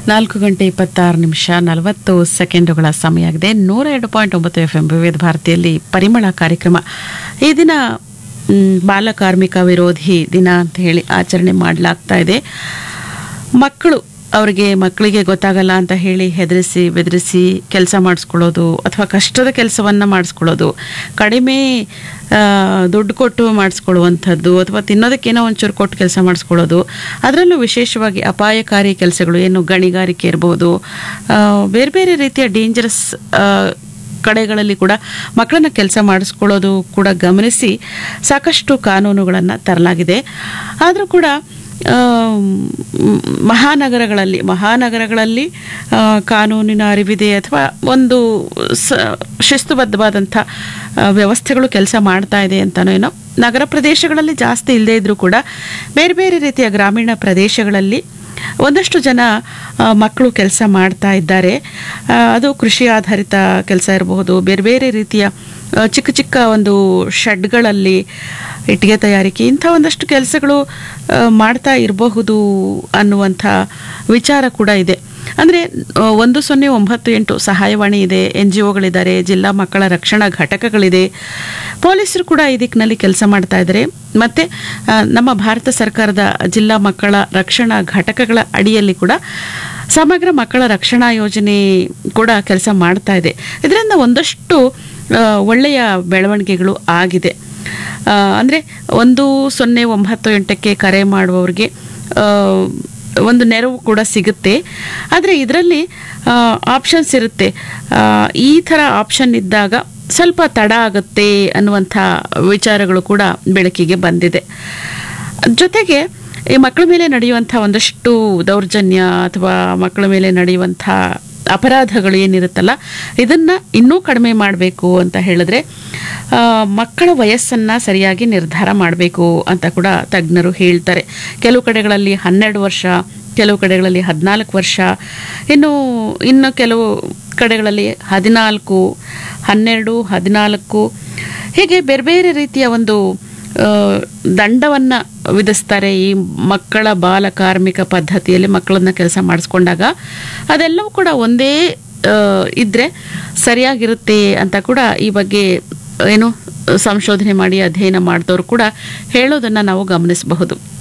ನಾಲ್ಕು ಗಂಟೆ ಇಪ್ಪತ್ತಾರು ನಿಮಿಷ ನಲವತ್ತು ಸೆಕೆಂಡುಗಳ ಸಮಯ ಆಗಿದೆ ನೂರ ಎರಡು ಪಾಯಿಂಟ್ ಒಂಬತ್ತು ಎಫ್ ಎಂ ವಿವಿಧ ಭಾರತಿಯಲ್ಲಿ ಪರಿಮಳ ಕಾರ್ಯಕ್ರಮ ಈ ದಿನ ಮ್, ಬಾಲ ಕಾರ್ಮಿಕ ವಿರೋಧಿ ದಿನ ಅಂತ ಹೇಳಿ ಆಚರಣೆ ಮಾಡಲಾಗ್ತಾ ಇದೆ ಮಕ್ಕಳು ಅವರಿಗೆ ಮಕ್ಕಳಿಗೆ ಗೊತ್ತಾಗಲ್ಲ ಅಂತ ಹೇಳಿ ಹೆದರಿಸಿ ಬೆದರಿಸಿ ಕೆಲಸ ಮಾಡಿಸ್ಕೊಳ್ಳೋದು ಅಥವಾ ಕಷ್ಟದ ಕೆಲಸವನ್ನು ಮಾಡಿಸ್ಕೊಳ್ಳೋದು ಕಡಿಮೆ ಆ, ದುಡ್ಡು ಕೊಟ್ಟು ಮಾಡಿಸ್ಕೊಳ್ಳುವಂಥದ್ದು ಅಥವಾ ತಿನ್ನೋದಕ್ಕೇನೋ ಒಂಚೂರು ಕೊಟ್ಟು ಕೆಲಸ ಮಾಡಿಸ್ಕೊಳ್ಳೋದು ಅದರಲ್ಲೂ ವಿಶೇಷವಾಗಿ ಅಪಾಯಕಾರಿ ಕೆಲಸಗಳು ಏನು ಗಣಿಗಾರಿಕೆ ಇರ್ಬೋದು ಆ, ಬೇರೆ ಬೇರೆ ರೀತಿಯ ಡೇಂಜರಸ್ ಕಡೆಗಳಲ್ಲಿ ಕೂಡ ಮಕ್ಕಳನ್ನ ಕೆಲಸ ಮಾಡಿಸ್ಕೊಳ್ಳೋದು ಕೂಡ ಗಮನಿಸಿ ಸಾಕಷ್ಟು ಕಾನೂನುಗಳನ್ನು ತರಲಾಗಿದೆ ಆದರೂ ಕೂಡ ಆ, ಮ್, ಮಹಾನಗರಗಳಲ್ಲಿ ಮಹಾನಗರಗಳಲ್ಲಿ ಆ, ಕಾನೂನಿನ ಅರಿವಿದೆ ಅಥವಾ ಒಂದು ಸ ಶಿಸ್ತುಬದ್ಧವಾದಂಥ ಆ, ವ್ಯವಸ್ಥೆಗಳು ಕೆಲಸ ಮಾಡ್ತಾ ಇದೆ ಅಂತನೋ ಏನೋ ನಗರ ಪ್ರದೇಶಗಳಲ್ಲಿ ಜಾಸ್ತಿ ಇಲ್ಲದೇ ಇದ್ರೂ ಕೂಡ ಬೇರೆ ಬೇರೆ ರೀತಿಯ ಗ್ರಾಮೀಣ ಪ್ರದೇಶಗಳಲ್ಲಿ ಒಂದಷ್ಟು ಜನ ಆ, ಮಕ್ಕಳು ಕೆಲಸ ಮಾಡ್ತಾ ಇದ್ದಾರೆ ಆ, ಅದು ಕೃಷಿ ಆಧಾರಿತ ಕೆಲಸ ಇರಬಹುದು ಬೇರೆ ಬೇರೆ ರೀತಿಯ ಆ, ಚಿಕ್ಕ ಚಿಕ್ಕ ಒಂದು ಶೆಡ್ಗಳಲ್ಲಿ ಇಟ್ಟಿಗೆ ತಯಾರಿಕೆ ಇಂಥ ಒಂದಷ್ಟು ಕೆಲಸಗಳು ಆ, ಮಾಡ್ತಾ ಇರಬಹುದು ಅನ್ನುವಂಥ ವಿಚಾರ ಕೂಡ ಇದೆ ಅಂದರೆ ಒಂದು ಸೊನ್ನೆ ಒಂಬತ್ತು ಎಂಟು ಸಹಾಯವಾಣಿ ಇದೆ ಎನ್ ಜಿ ಒಗಳಿದ್ದಾರೆ ಜಿಲ್ಲಾ ಮಕ್ಕಳ ರಕ್ಷಣಾ ಘಟಕಗಳಿದೆ ಪೊಲೀಸರು ಕೂಡ ಈ ದಿಕ್ಕಿನಲ್ಲಿ ಕೆಲಸ ಮಾಡ್ತಾ ಇದ್ದಾರೆ ಮತ್ತು ನಮ್ಮ ಭಾರತ ಸರ್ಕಾರದ ಜಿಲ್ಲಾ ಮಕ್ಕಳ ರಕ್ಷಣಾ ಘಟಕಗಳ ಅಡಿಯಲ್ಲಿ ಕೂಡ ಸಮಗ್ರ ಮಕ್ಕಳ ರಕ್ಷಣಾ ಯೋಜನೆ ಕೂಡ ಕೆಲಸ ಮಾಡ್ತಾ ಇದೆ ಇದರಿಂದ ಒಂದಷ್ಟು ಆ, ಒಳ್ಳೆಯ ಬೆಳವಣಿಗೆಗಳು ಆಗಿದೆ ಅಂದರೆ ಒಂದು ಸೊನ್ನೆ ಒಂಬತ್ತು ಎಂಟಕ್ಕೆ ಕರೆ ಮಾಡುವವರಿಗೆ ಆ, ಒಂದು ನೆರವು ಕೂಡ ಸಿಗುತ್ತೆ ಆದರೆ ಇದರಲ್ಲಿ ಆಪ್ಷನ್ಸ್ ಇರುತ್ತೆ ಆ, ಈ ಥರ ಆಪ್ಷನ್ ಇದ್ದಾಗ ಸ್ವಲ್ಪ ತಡ ಆಗುತ್ತೆ ಅನ್ನುವಂಥ ವಿಚಾರಗಳು ಕೂಡ ಬೆಳಕಿಗೆ ಬಂದಿದೆ ಜೊತೆಗೆ ಈ ಮಕ್ಕಳ ಮೇಲೆ ನಡೆಯುವಂಥ ಒಂದಷ್ಟು ದೌರ್ಜನ್ಯ ಅಥವಾ ಮಕ್ಕಳ ಮೇಲೆ ನಡೆಯುವಂಥ ಅಪರಾಧಗಳು ಏನಿರುತ್ತಲ್ಲ ಇದನ್ನು ಇನ್ನೂ ಕಡಿಮೆ ಮಾಡಬೇಕು ಅಂತ ಹೇಳಿದ್ರೆ ಆ, ಮಕ್ಕಳ ವಯಸ್ಸನ್ನು ಸರಿಯಾಗಿ ನಿರ್ಧಾರ ಮಾಡಬೇಕು ಅಂತ ಕೂಡ ತಜ್ಞರು ಹೇಳ್ತಾರೆ ಕೆಲವು ಕಡೆಗಳಲ್ಲಿ ಹನ್ನೆರಡು ವರ್ಷ ಕೆಲವು ಕಡೆಗಳಲ್ಲಿ ಹದಿನಾಲ್ಕು ವರ್ಷ ಇನ್ನು ಇನ್ನು ಕೆಲವು ಕಡೆಗಳಲ್ಲಿ ಹದಿನಾಲ್ಕು ಹನ್ನೆರಡು ಹದಿನಾಲ್ಕು ಹೀಗೆ ಬೇರೆ ಬೇರೆ ರೀತಿಯ ಒಂದು ದಂಡವನ್ನು ವಿಧಿಸ್ತಾರೆ ಈ ಮಕ್ಕಳ ಬಾಲ ಕಾರ್ಮಿಕ ಪದ್ಧತಿಯಲ್ಲಿ ಮಕ್ಕಳನ್ನ ಕೆಲಸ ಮಾಡಿಸ್ಕೊಂಡಾಗ ಅದೆಲ್ಲವೂ ಕೂಡ ಒಂದೇ ಆ, ಇದ್ರೆ ಸರಿಯಾಗಿರುತ್ತೆ ಅಂತ ಕೂಡ ಈ ಬಗ್ಗೆ ಏನು ಸಂಶೋಧನೆ ಮಾಡಿ ಅಧ್ಯಯನ ಮಾಡಿದವರು ಕೂಡ ಹೇಳೋದನ್ನು ನಾವು ಗಮನಿಸಬಹುದು